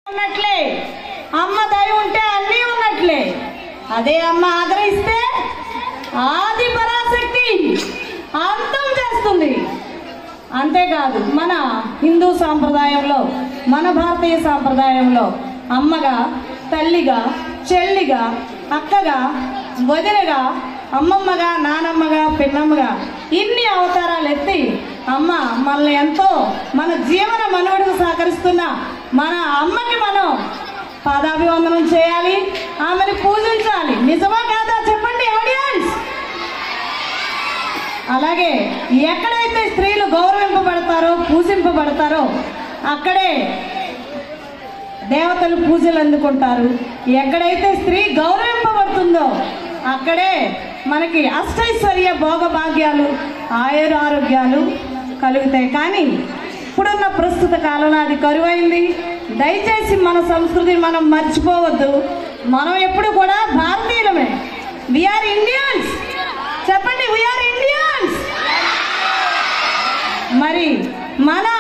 ఉన్నట్లే అమ్మ దయ ఉంటే అన్నీ ఉన్నట్లే అదే అమ్మ ఆగ్రహిస్తే ఆది పరాశక్తి అంతం చేస్తుంది అంతేకాదు మన హిందూ సాంప్రదాయంలో మన భారతీయ సాంప్రదాయంలో అమ్మగా తల్లిగా చెల్లిగా అక్కగా వదినగా అమ్మమ్మగా నానమ్మగా పిన్నమ్మగా ఇన్ని అవతారాలు ఎత్తి అమ్మ మనల్ని ఎంతో మన జీవన మనవడికి సహకరిస్తున్న మన అమ్మకి మనం పాదాభివందనం చేయాలి ఆమెను పూజించాలి నిజమా కాదా చెప్పండి ఆడియన్స్ అలాగే ఎక్కడైతే స్త్రీలు గౌరవింపబడతారో పూజింపబడతారో అక్కడే దేవతలు పూజలు అందుకుంటారు ఎక్కడైతే స్త్రీ గౌరవింపబడుతుందో అక్కడే మనకి అష్టైశ్వర్య భోగభాగ్యాలు ఆయుర ఆరోగ్యాలు కలుగుతాయి కానీ ఇప్పుడున్న ప్రస్తుత కాలంలో అది కరువైంది దయచేసి మన సంస్కృతి మనం మర్చిపోవద్దు మనం ఎప్పుడు కూడా భారతీయులమే విఆర్ ఇండియన్స్ చెప్పండి వీఆర్ ఇండియన్స్ మరి మన